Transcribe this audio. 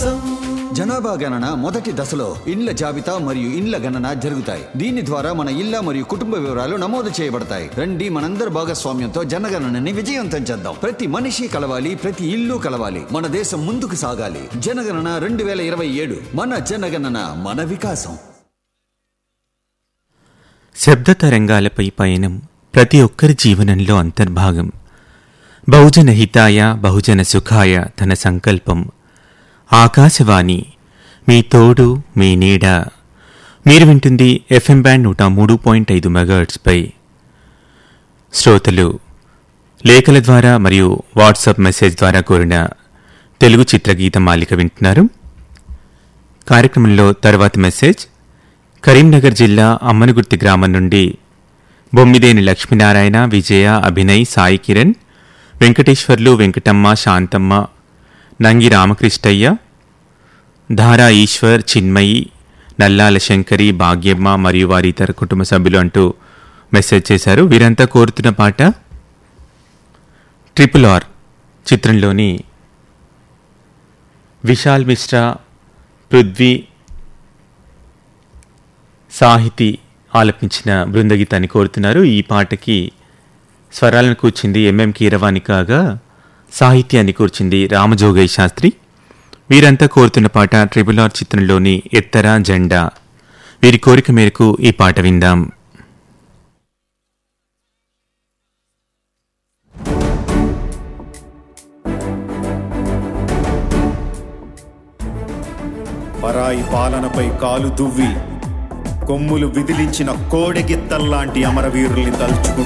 వికాసం జనాభా గణన మొదటి దశలో ఇండ్ల జాబితా మరియు ఇండ్ల గణన జరుగుతాయి దీని ద్వారా మన ఇళ్ల మరియు కుటుంబ వివరాలు నమోదు చేయబడతాయి రండి మనందరి భాగస్వామ్యంతో జనగణనని విజయవంతం చేద్దాం ప్రతి మనిషి కలవాలి ప్రతి ఇల్లు కలవాలి మన దేశం ముందుకు సాగాలి జనగణన రెండు వేల ఇరవై ఏడు మన జనగణన మన వికాసం శబ్ద తరంగాలపై పయనం ప్రతి ఒక్కరి జీవనంలో అంతర్భాగం బహుజన హితాయ బహుజన సుఖాయ తన సంకల్పం ఆకాశవాణి మీ తోడు మీ నీడ మీరు వింటుంది ఎఫ్ఎం బ్యాండ్ నూట మూడు పాయింట్ ఐదు మెగాహెర్ట్స్పై శ్రోతలు లేఖల ద్వారా మరియు వాట్సాప్ మెసేజ్ ద్వారా కోరిన తెలుగు చిత్రగీత మాలిక వింటున్నారు కార్యక్రమంలో తర్వాతి మెసేజ్ కరీంనగర్ జిల్లా అమ్మనగుర్తి గ్రామం నుండి బొమ్మిదేని లక్ష్మీనారాయణ విజయ అభినయ్ సాయి కిరణ్ వెంకటేశ్వర్లు వెంకటమ్మ శాంతమ్మ నంగి రామకృష్ణయ్య ధారా ఈశ్వర్ చిన్మయి నల్లాల శంకరి భాగ్యమ్మ మరియు వారి ఇతర కుటుంబ సభ్యులు అంటూ మెసేజ్ చేశారు వీరంతా కోరుతున్న పాట ట్రిపుల్ ఆర్ చిత్రంలోని విశాల్ మిశ్రా పృథ్వీ సాహితీ ఆలపించిన బృందగీతాన్ని కోరుతున్నారు ఈ పాటకి స్వరాలను కూర్చింది ఎంఎం కీరవాణి కాగా సాహిత్యాన్ని కూర్చింది రామజోగయ్య శాస్త్రి వీరంతా కోరుతున్న పాట ట్రిపుల్ ఆర్ చిత్రంలోని ఎత్తర జెండా వీరి కోరిక మేరకు ఈ పాట విందాం పరాయి పాలనపై కాలు దువ్వి కొమ్ములు విదిలించిన కోడెగిత్తల్లాంటి అమరవీరుల్ని తలుచుకుంటూ